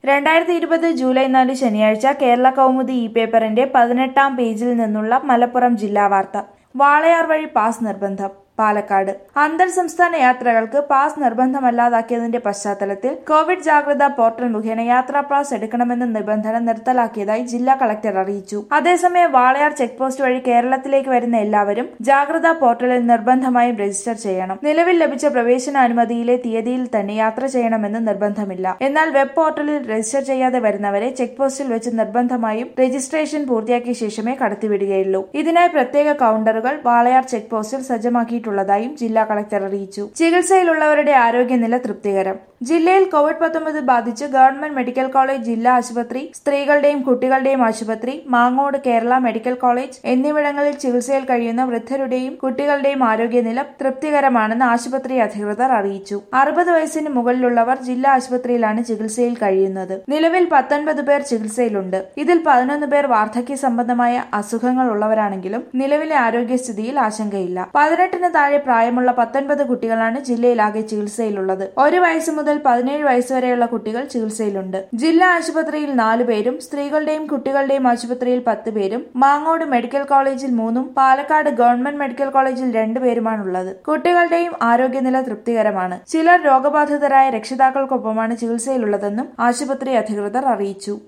രണ്ടായിരത്തി ഇരുപത് ജൂലൈ നാല് ശനിയാഴ്ച കേരള കൗമുദി ഇ പേപ്പറിന്റെ പതിനെട്ടാം പേജിൽ നിന്നുള്ള മലപ്പുറം ജില്ലാ വാർത്ത വാളയാർ വഴി പാസ് നിർബന്ധം പാലക്കാട് അന്തർ സംസ്ഥാന യാത്രകൾക്ക് പാസ് നിർബന്ധമല്ലാതാക്കിയതിന്റെ പശ്ചാത്തലത്തിൽ കോവിഡ് ജാഗ്രതാ പോർട്ടൽ മുഖേന യാത്രാ പാസ് എടുക്കണമെന്ന നിബന്ധന നിർത്തലാക്കിയതായി ജില്ലാ കളക്ടർ അറിയിച്ചു അതേസമയം വാളയാർ ചെക്ക് പോസ്റ്റ് വഴി കേരളത്തിലേക്ക് വരുന്ന എല്ലാവരും ജാഗ്രതാ പോർട്ടലിൽ നിർബന്ധമായും രജിസ്റ്റർ ചെയ്യണം നിലവിൽ ലഭിച്ച പ്രവേശനാനുമതിയിലെ തീയതിയിൽ തന്നെ യാത്ര ചെയ്യണമെന്ന് നിർബന്ധമില്ല എന്നാൽ വെബ് പോർട്ടലിൽ രജിസ്റ്റർ ചെയ്യാതെ വരുന്നവരെ ചെക്ക് പോസ്റ്റിൽ വെച്ച് നിർബന്ധമായും രജിസ്ട്രേഷൻ പൂർത്തിയാക്കിയ ശേഷമേ കടത്തിവിടുകയുള്ളൂ ഇതിനായി പ്രത്യേക കൗണ്ടറുകൾ വാളയാർ ചെക്ക് പോസ്റ്റിൽ സജ്ജമാക്കിയിട്ടുള്ളതായും ജില്ലാ കളക്ടർ അറിയിച്ചു ചികിത്സയിലുള്ളവരുടെ ആരോഗ്യനില തൃപ്തികരം ജില്ലയിൽ കോവിഡ് പത്തൊമ്പത് ബാധിച്ച് ഗവൺമെന്റ് മെഡിക്കൽ കോളേജ് ജില്ലാ ആശുപത്രി സ്ത്രീകളുടെയും കുട്ടികളുടെയും ആശുപത്രി മാങ്ങോട് കേരള മെഡിക്കൽ കോളേജ് എന്നിവിടങ്ങളിൽ ചികിത്സയിൽ കഴിയുന്ന വൃദ്ധരുടെയും കുട്ടികളുടെയും ആരോഗ്യനില തൃപ്തികരമാണെന്ന് ആശുപത്രി അധികൃതർ അറിയിച്ചു അറുപത് വയസ്സിന് മുകളിലുള്ളവർ ജില്ലാ ആശുപത്രിയിലാണ് ചികിത്സയിൽ കഴിയുന്നത് നിലവിൽ പത്തൊൻപത് പേർ ചികിത്സയിലുണ്ട് ഇതിൽ പതിനൊന്ന് പേർ വാർദ്ധക്യ സംബന്ധമായ അസുഖങ്ങൾ ഉള്ളവരാണെങ്കിലും നിലവിലെ ആരോഗ്യസ്ഥിതിയിൽ ആശങ്കയില്ല പതിനെട്ടിന് താഴെ പ്രായമുള്ള പത്തൊൻപത് കുട്ടികളാണ് ജില്ലയിലാകെ ചികിത്സയിലുള്ളത് ഒരു വയസ്സ് മുതൽ പതിനേഴ് വയസ്സ് വരെയുള്ള കുട്ടികൾ ചികിത്സയിലുണ്ട് ജില്ലാ ആശുപത്രിയിൽ നാലു പേരും സ്ത്രീകളുടെയും കുട്ടികളുടെയും ആശുപത്രിയിൽ പത്ത് പേരും മാങ്ങോട് മെഡിക്കൽ കോളേജിൽ മൂന്നും പാലക്കാട് ഗവൺമെന്റ് മെഡിക്കൽ കോളേജിൽ രണ്ടുപേരുമാണുള്ളത് കുട്ടികളുടെയും ആരോഗ്യനില തൃപ്തികരമാണ് ചിലർ രോഗബാധിതരായ രക്ഷിതാക്കൾക്കൊപ്പമാണ് ചികിത്സയിലുള്ളതെന്നും ആശുപത്രി അധികൃതർ അറിയിച്ചു